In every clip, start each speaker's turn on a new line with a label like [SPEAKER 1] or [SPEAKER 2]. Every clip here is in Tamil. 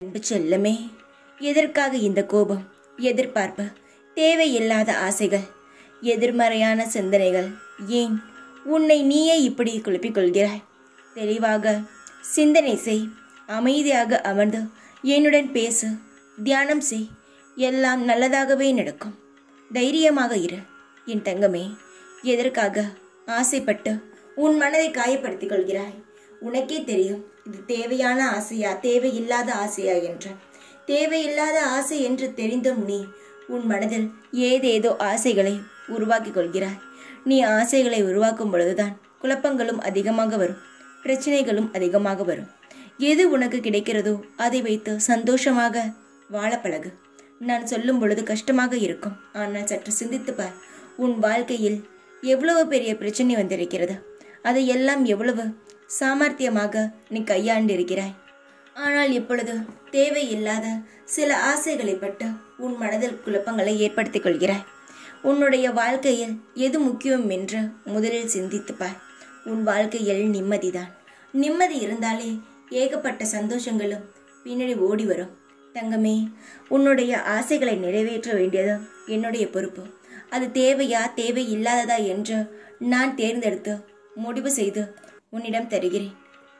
[SPEAKER 1] அன்பு செல்லமே எதற்காக இந்த கோபம் எதிர்பார்ப்பு தேவையில்லாத ஆசைகள் எதிர்மறையான சிந்தனைகள் ஏன் உன்னை நீயே இப்படி குழப்பிக் கொள்கிறாய் தெளிவாக சிந்தனை செய் அமைதியாக அமர்ந்து என்னுடன் பேசு தியானம் செய் எல்லாம் நல்லதாகவே நடக்கும் தைரியமாக இரு என் தங்கமே எதற்காக ஆசைப்பட்டு உன் மனதை காயப்படுத்திக் கொள்கிறாய் உனக்கே தெரியும் இது தேவையான ஆசையா தேவையில்லாத ஆசையா என்று தேவையில்லாத ஆசை என்று தெரிந்தும் நீ உன் மனதில் ஏதேதோ ஆசைகளை உருவாக்கிக் கொள்கிறாய் நீ ஆசைகளை உருவாக்கும் பொழுதுதான் குழப்பங்களும் அதிகமாக வரும் பிரச்சனைகளும் அதிகமாக வரும் எது உனக்கு கிடைக்கிறதோ அதை வைத்து சந்தோஷமாக வாழ பழகு நான் சொல்லும் பொழுது கஷ்டமாக இருக்கும் ஆனால் சற்று சிந்தித்து பார் உன் வாழ்க்கையில் எவ்வளவு பெரிய பிரச்சனை வந்திருக்கிறது அதையெல்லாம் எவ்வளவு சாமர்த்தியமாக நீ கையாண்டிருக்கிறாய் ஆனால் இப்பொழுது தேவையில்லாத சில ஆசைகளை பட்டு உன் மனதில் குழப்பங்களை ஏற்படுத்திக் கொள்கிறாய் உன்னுடைய வாழ்க்கையில் எது முக்கியம் என்று முதலில் சிந்தித்துப் பார் உன் வாழ்க்கையில் நிம்மதிதான் நிம்மதி இருந்தாலே ஏகப்பட்ட சந்தோஷங்களும் பின்னாடி ஓடி வரும் தங்கமே உன்னுடைய ஆசைகளை நிறைவேற்ற வேண்டியது என்னுடைய பொறுப்பு அது தேவையா தேவை இல்லாததா என்று நான் தேர்ந்தெடுத்து முடிவு செய்து உன்னிடம் தருகிறேன்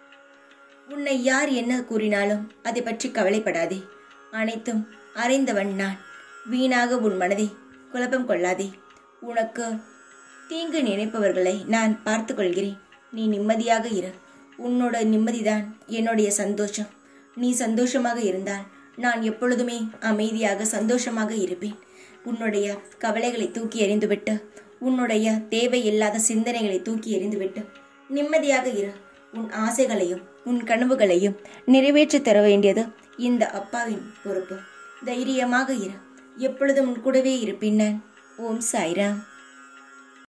[SPEAKER 1] உன்னை யார் என்ன கூறினாலும் அதை பற்றி கவலைப்படாதே அனைத்தும் அறிந்தவன் நான் வீணாக உன் மனதை குழப்பம் கொள்ளாதே உனக்கு தீங்கு நினைப்பவர்களை நான் பார்த்து கொள்கிறேன் நீ நிம்மதியாக இரு உன்னோட நிம்மதிதான் என்னுடைய சந்தோஷம் நீ சந்தோஷமாக இருந்தால் நான் எப்பொழுதுமே அமைதியாக சந்தோஷமாக இருப்பேன் உன்னுடைய கவலைகளை தூக்கி எறிந்துவிட்டு உன்னுடைய தேவையில்லாத சிந்தனைகளை தூக்கி எறிந்துவிட்டு நிம்மதியாக இரு உன் ஆசைகளையும் உன் கனவுகளையும் நிறைவேற்றி தர வேண்டியது இந்த அப்பாவின் பொறுப்பு தைரியமாக இரு எப்பொழுதும் உன் கூடவே இருப்பேன் நான் ஓம் சாய்ராம்